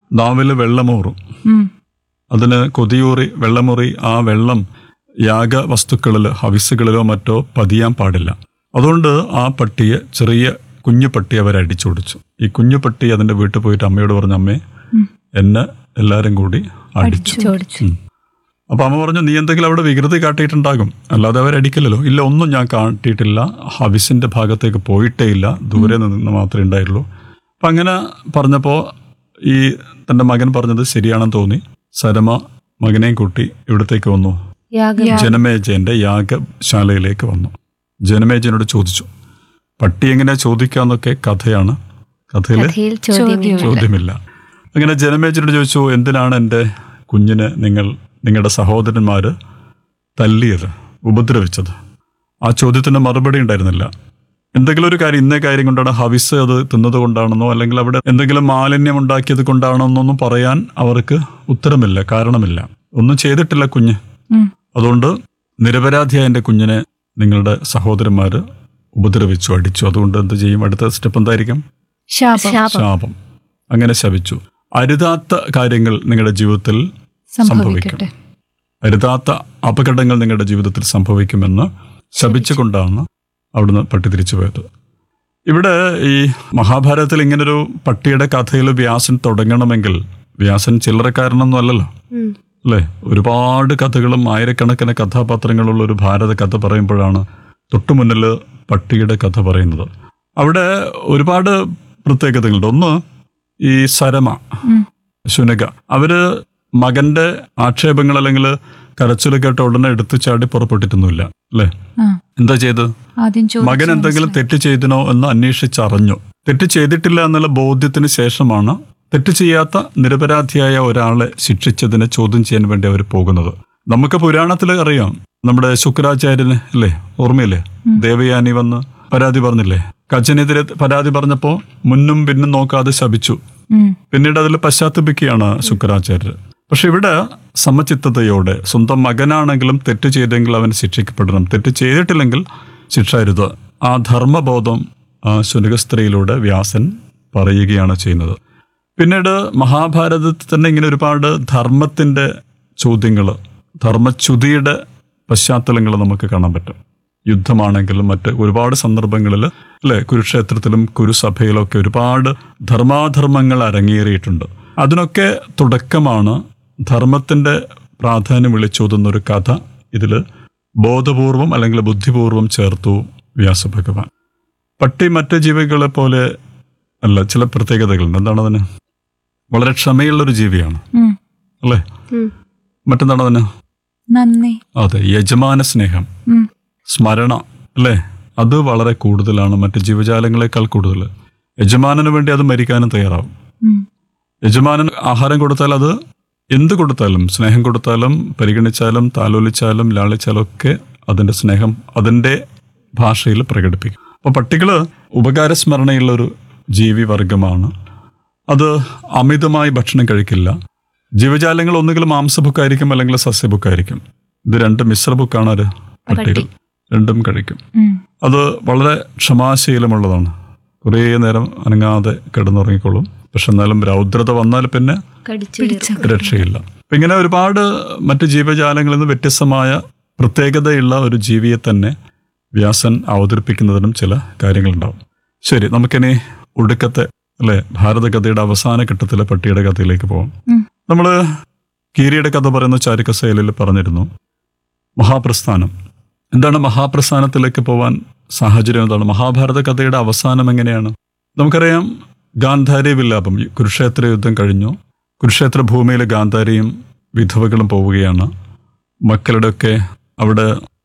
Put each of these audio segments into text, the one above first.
നാവില് വെള്ളമൂറും ഉം. അതിന് കൊതിയൂറി വെള്ളമുറി ആ വെള്ളം യാഗ വസ്തുക്കളിൽ ഹവിസുകളിലോ മറ്റോ പതിയാൻ പാടില്ല അതുകൊണ്ട് ആ പട്ടിയെ ചെറിയ കുഞ്ഞു പട്ടി അവർ അടിച്ചോടിച്ചു ഈ കുഞ്ഞു പട്ടി അതിന്റെ വീട്ടിൽ പോയിട്ട് അമ്മയോട് പറഞ്ഞു അമ്മേ ഉം. എന്നെ എല്ലാരും കൂടി അടിച്ചു ചോദിച്ചു ഉം. അപ്പൊ അമ്മ പറഞ്ഞു നീ എന്തെങ്കിലും അവിടെ വികൃതി കാട്ടിയിട്ടുണ്ടാകും അല്ലാതെ അവരടിക്കില്ലല്ലോ ഇല്ല ഒന്നും ഞാൻ കാട്ടിയിട്ടില്ല ഹവിസിന്റെ ഭാഗത്തേക്ക് പോയിട്ടേ ഇല്ല ദൂരെ നിന്ന് മാത്രമേ ഉണ്ടായുള്ളൂ അപ്പൊ അങ്ങനെ പറഞ്ഞപ്പോ ഈ തന്റെ മകൻ പറഞ്ഞത് ശരിയാണെന്ന് തോന്നി സരമ മകനെയും കൂട്ടി ഇവിടത്തേക്ക് വന്നു യാഗം ജനമേജയന്റെ യാഗശാലയിലേക്ക് വന്നു ജനമേജയനോട് ചോദിച്ചു പട്ടി എങ്ങനെ ചോദിക്കാന്നൊക്കെ കഥയാണ് കഥയില് കഥയിൽ ചോദ്യം ചോദ്യമില്ല അങ്ങനെ ജനമേജനോട് ചോദിച്ചു എന്തിനാണ് എൻ്റെ കുഞ്ഞിനെ നിങ്ങൾ നിങ്ങളുടെ സഹോദരന്മാര് തല്ലിയത് ഉപദ്രവിച്ചത് ആ ചോദ്യത്തിന് മറുപടി ഉണ്ടായിരുന്നില്ല എന്തെങ്കിലും ഒരു കാര്യം ഇന്നേ കാര്യം കൊണ്ടാണ് ഹവിസ് അത് തിന്നത് കൊണ്ടാണെന്നോ അല്ലെങ്കിൽ അവിടെ എന്തെങ്കിലും മാലിന്യം ഉണ്ടാക്കിയത് കൊണ്ടാണോ എന്നൊന്നും പറയാൻ അവർക്ക് ഉത്തരമില്ല കാരണമില്ല ഒന്നും ചെയ്തിട്ടില്ല കുഞ്ഞ് ഉം. അതുകൊണ്ട് നിരപരാധിയായ എൻ്റെ കുഞ്ഞിനെ നിങ്ങളുടെ സഹോദരന്മാര് ഉപദ്രവിച്ചു അടിച്ചു അതുകൊണ്ട് എന്ത് ചെയ്യും അടുത്ത സ്റ്റെപ്പ് എന്തായിരിക്കും ശാപം ശാപം ശാപം അങ്ങനെ ശപിച്ചു അരുതാത്ത കാര്യങ്ങൾ നിങ്ങളുടെ ജീവിതത്തിൽ സംഭവിക്കട്ടെ അരുതാത്ത അപകടങ്ങൾ നിങ്ങളുടെ ജീവിതത്തിൽ സംഭവിക്കുമെന്ന് ശപിച്ചുകൊണ്ടാണ് അവിടുന്ന് പട്ടി തിരിച്ചു പോയത് ഇവിടെ ഈ മഹാഭാരതത്തിൽ ഇങ്ങനൊരു പട്ടിയുടെ കഥയിൽ വ്യാസൻ തുടങ്ങണമെങ്കിൽ വ്യാസൻ ചില്ലറക്കാരനൊന്നും അല്ലല്ലോ ഉം. അല്ലേ ഒരുപാട് കഥകളും ആയിരക്കണക്കിന് കഥാപാത്രങ്ങളുള്ള ഒരു ഭാരത കഥ പറയുമ്പോഴാണ് തൊട്ടുമുന്നിൽ പട്ടിയുടെ കഥ പറയുന്നത് അവിടെ ഒരുപാട് പ്രത്യേകതകളുണ്ട് ഒന്ന് ഈ സരമ ഉം. ശുനക അവര് മകന്റെ ആക്ഷേപങ്ങൾ അല്ലെങ്കിൽ കരച്ചിൽ കേട്ട ഉടനെ എടുത്തു ചാടി പുറപ്പെട്ടിട്ടൊന്നുമില്ല അല്ലേ ആ എന്താ ചെയ്ത് ആദ്യം ചോദിച്ചു മകൻ എന്തെങ്കിലും തെറ്റ് ചെയ്തിനോ എന്ന് അന്വേഷിച്ചറിഞ്ഞു തെറ്റ് ചെയ്തിട്ടില്ല എന്നുള്ള ബോധ്യത്തിന് ശേഷമാണ് തെറ്റ് ചെയ്യാത്ത നിരപരാധിയായ ഒരാളെ ശിക്ഷിച്ചതിനെ ചോദ്യം ചെയ്യാൻ വേണ്ടി അവർ പോകുന്നത് നമുക്ക് പുരാണത്തിൽ അറിയാം നമ്മുടെ ശുക്രാചാര്യന് അല്ലേ ഓർമ്മയില്ലേ ദേവയാനി വന്ന് പരാതി പറഞ്ഞില്ലേ കച്ചനെതിരെ പരാതി പറഞ്ഞപ്പോ മുന്നും പിന്നും നോക്കാതെ ശപിച്ചു ഉം. പിന്നീട് അതിൽ പശ്ചാത്തപിക്കുകയാണ് ശുക്രാചാര്യർ പക്ഷെ ഇവിടെ സമചിത്തതയോടെ സ്വന്തം മകനാണെങ്കിലും തെറ്റ് ചെയ്തെങ്കിൽ അവൻ ശിക്ഷിക്കപ്പെടണം തെറ്റ് ചെയ്തിട്ടില്ലെങ്കിൽ ശിക്ഷ അരുത് ആ ധർമ്മബോധം ആ ശുനക സ്ത്രീയിലൂടെ വ്യാസൻ പറയുകയാണ് ചെയ്യുന്നത് പിന്നീട് മഹാഭാരതത്തിൽ തന്നെ ഇങ്ങനെ ഒരുപാട് ധർമ്മത്തിന്റെ ചോദ്യങ്ങൾ ധർമ്മച്യുതിയുടെ പശ്ചാത്തലങ്ങൾ നമുക്ക് കാണാൻ പറ്റും യുദ്ധമാണെങ്കിലും മറ്റ് ഒരുപാട് സന്ദർഭങ്ങളിൽ അല്ലെ കുരുക്ഷേത്രത്തിലും കുരുസഭയിലും ഒക്കെ ഒരുപാട് ധർമാധർമ്മങ്ങൾ അരങ്ങേറിയിട്ടുണ്ട് അതിനൊക്കെ തുടക്കമാണ് ധർമ്മത്തിന്റെ പ്രാധാന്യം വിളിച്ചോതുന്ന ഒരു കഥ ഇതിൽ ബോധപൂർവം അല്ലെങ്കിൽ ബുദ്ധിപൂർവം ചേർത്തു വ്യാസഭഗവാൻ പട്ടി മറ്റ് ജീവികളെ പോലെ അല്ല ചില പ്രത്യേകതകളുണ്ട് എന്താണ് അതിന് വളരെ ക്ഷമയുള്ളൊരു ജീവിയാണ് ഉം. അല്ലേ ഉം. മറ്റെന്താണ് അതിന് നന്ദി അതെ യജമാന സ്നേഹം ഉം. സ്മരണ അല്ലേ അത് വളരെ കൂടുതലാണ് മറ്റ് ജീവജാലങ്ങളെക്കാൾ കൂടുതൽ യജമാനന് വേണ്ടി അത് മരിക്കാനും തയ്യാറാവും ഉം. യജമാനൻ ആഹാരം കൊടുത്താൽ അത് എന്ത് കൊടുത്താലും സ്നേഹം കൊടുത്താലും പരിഗണിച്ചാലും താലോലിച്ചാലും ലാളിച്ചാലും ഒക്കെ അതിന്റെ സ്നേഹം അതിന്റെ ഭാഷയിൽ പ്രകടിപ്പിക്കും അപ്പൊ പട്ടികള് ഉപകാരസ്മരണയുള്ള ഒരു ജീവി വർഗമാണ് അത് അമിതമായി ഭക്ഷണം കഴിക്കില്ല ജീവജാലങ്ങൾ ഒന്നുകിൽ മാംസബുക്കായിരിക്കും അല്ലെങ്കിൽ സസ്യബുക്കായിരിക്കും ഇത് രണ്ട് മിശ്രബുക്കാണ് ഒരു പട്ടികൾ രണ്ടും കഴിക്കും ഉം. അത് വളരെ ക്ഷമാശീലമുള്ളതാണ് കുറേ നേരം അനങ്ങാതെ കിടന്നുറങ്ങിക്കോളും പക്ഷെ എന്നാലും രൗദ്രത വന്നാൽ പിന്നെ കടിച്ചു കീറും. രക്ഷയില്ല അപ്പൊ ഇങ്ങനെ ഒരുപാട് മറ്റ് ജീവജാലങ്ങളിൽ നിന്ന് വ്യത്യസ്തമായ പ്രത്യേകതയുള്ള ഒരു ജീവിയെ തന്നെ വ്യാസൻ അവതരിപ്പിക്കുന്നതിനും ചില കാര്യങ്ങളുണ്ടാവും ശരി നമുക്കിനി ഒടുക്കത്തെ അല്ലെ ഭാരതകഥയുടെ അവസാന ഘട്ടത്തിലെ പട്ടിയുടെ കഥയിലേക്ക് പോകാം ഉം. നമ്മള് കീരിയുടെ കഥ പറയുന്ന ചാരിക്കസേലിൽ പറഞ്ഞിരുന്നു മഹാപ്രസ്ഥാനം എന്താണ് മഹാപ്രസ്ഥാനത്തിലേക്ക് പോവാൻ സാഹചര്യം എന്താണ് മഹാഭാരത കഥയുടെ അവസാനം എങ്ങനെയാണ് നമുക്കറിയാം ഗാന്ധാരി വിലാപം ഈ കുരുക്ഷേത്ര യുദ്ധം കഴിഞ്ഞു കുരുക്ഷേത്ര ഭൂമിയിലെ ഗാന്ധാരിയും വിധവകളും പോവുകയാണ് മക്കളുടെയൊക്കെ അവിടെ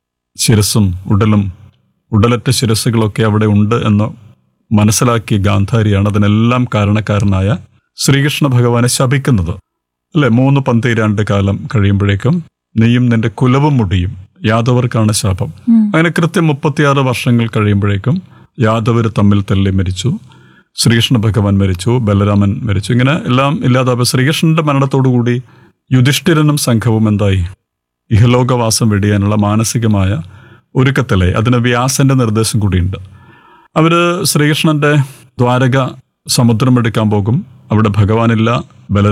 ശിരസും ഉടലും ഉടലറ്റ ശിരസ്സുകളൊക്കെ അവിടെ ഉണ്ട് എന്ന് മനസ്സിലാക്കിയ ഗാന്ധാരിയാണ് അതിനെല്ലാം കാരണക്കാരനായ ശ്രീകൃഷ്ണ ഭഗവാനെ ശപിക്കുന്നത് അല്ലെ മൂന്ന് പന്തീരാണ്ട് കാലം കഴിയുമ്പോഴേക്കും നീയും നിന്റെ കുലവും മുടിയും യാദവർക്കാണ് ശാപം ഉം. അങ്ങനെ കൃത്യം മുപ്പത്തിയാറ് വർഷങ്ങൾ കഴിയുമ്പോഴേക്കും യാദവർ തമ്മിൽ തല്ലി മരിച്ചു ശ്രീകൃഷ്ണ ഭഗവാൻ മരിച്ചു ബലരാമൻ മരിച്ചു ഇങ്ങനെ എല്ലാം ഇല്ലാതാവുക ശ്രീകൃഷ്ണന്റെ മരണത്തോടുകൂടി യുധിഷ്ഠിരനും സംഘവും എന്തായി ഇഹലോകവാസം വെടിയാനുള്ള മാനസികമായ ഒരുക്കത്തിലായി അതിന് വ്യാസന്റെ നിർദ്ദേശം കൂടിയുണ്ട് അവര് ശ്രീകൃഷ്ണന്റെ ദ്വാരക സമുദ്രം എടുക്കാൻ പോകും അവിടെ ഭഗവാനില്ല ബലരാമൻ